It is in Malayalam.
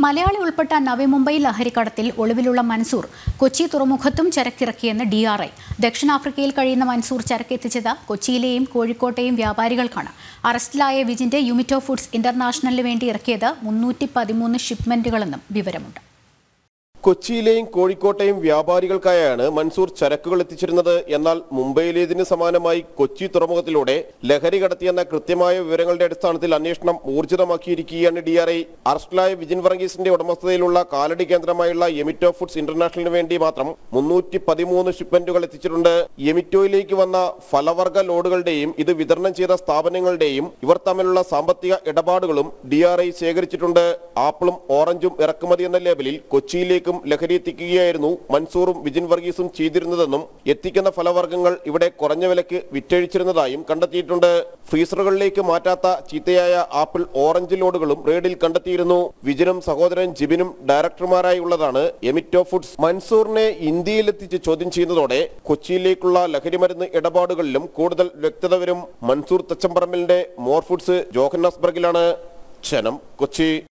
മലയാളി ഉൾപ്പെട്ട നവി മുംബൈ ലഹരിക്കടത്തിൽ ഒളിവിലുള്ള മൻസൂർ കൊച്ചി തുറമുഖത്തും ചരക്കിറക്കിയെന്ന് ഡി ആർ ഐ ദക്ഷിണാഫ്രിക്കയിൽ കഴിയുന്ന മൻസൂർ ചരക്കെത്തിച്ചത് കൊച്ചിയിലെയും കോഴിക്കോട്ടെയും വ്യാപാരികൾക്കാണ് അറസ്റ്റിലായ വിജിന്റെ യുമിറ്റോ ഫുഡ്സ് ഇന്റർനാഷണലിന് വേണ്ടി ഇറക്കിയത് മുന്നൂറ്റി പതിമൂന്ന് ഷിപ്മെന്റുകളെന്നും വിവരമുണ്ട് കൊച്ചിയിലെയും കോഴിക്കോട്ടെയും വ്യാപാരികൾക്കായാണ് മൻസൂർ ചരക്കുകൾ എത്തിച്ചിരുന്നത് എന്നാൽ മുംബൈയിലേതിന് സമാനമായി കൊച്ചി തുറമുഖത്തിലൂടെ ലഹരി കടത്തിയെന്ന കൃത്യമായ വിവരങ്ങളുടെ അടിസ്ഥാനത്തിൽ അന്വേഷണം ഊർജിതമാക്കിയിരിക്കുകയാണ് ഡി ആർ ഐ അറസ്റ്റിലായ വിജിൻ വർഗീസിന്റെ ഉടമസ്ഥതയിലുള്ള കാലടി കേന്ദ്രമായുള്ള എമിറ്റോ ഫുഡ്സ് ഇന്റർനാഷണലിന് വേണ്ടി മാത്രം മുന്നൂറ്റി പതിമൂന്ന് ഷിപ്മെന്റുകൾ എത്തിച്ചിട്ടുണ്ട് എമിറ്റോയിലേക്ക് വന്ന ഫലവർഗ ലോഡുകളുടെയും ഇത് വിതരണം ചെയ്ത സ്ഥാപനങ്ങളുടെയും ഇവർ തമ്മിലുള്ള സാമ്പത്തിക ഇടപാടുകളും ഡി ആർ ഐ ശേഖരിച്ചിട്ടുണ്ട് ആപ്പിളും ഓറഞ്ചും ഇറക്കുമതി എന്ന ലേബലിൽ കൊച്ചിയിലേക്കും ലഹരി എത്തിക്കുകയായിരുന്നു മൻസൂറും വിജിൻ വർഗീസും ചെയ്തിരുന്നതെന്നും എത്തിക്കുന്ന ഫലവർഗ്ഗങ്ങൾ ഇവിടെ കുറഞ്ഞ വിലക്ക് വിറ്റഴിച്ചിരുന്നതായും കണ്ടെത്തിയിട്ടുണ്ട് ഫ്രീസറുകളിലേക്ക് മാറ്റാത്ത ചീത്തയായ ആപ്പിൾ ഓറഞ്ച് ലോഡുകളും റെയ്ഡിൽ കണ്ടെത്തിയിരുന്നു വിജിനും സഹോദരൻ ജിബിനും ഡയറക്ടർമാരായി ഉള്ളതാണ് എമിറ്റോ ഫുഡ്സ് മൻസൂറിനെ ഇന്ത്യയിലെത്തിച്ച് ചോദ്യം ചെയ്യുന്നതോടെ കൊച്ചിയിലേക്കുള്ള ലഹരിമരുന്ന് ഇടപാടുകളിലും കൂടുതൽ വ്യക്തത വരും മൻസൂർ തച്ചമ്പറമ്പിലിന്റെ മോർ ഫുഡ്സ് ജോഹന്നാസ്ബർഗിലാണ് ക്ഷണം കൊച്ചി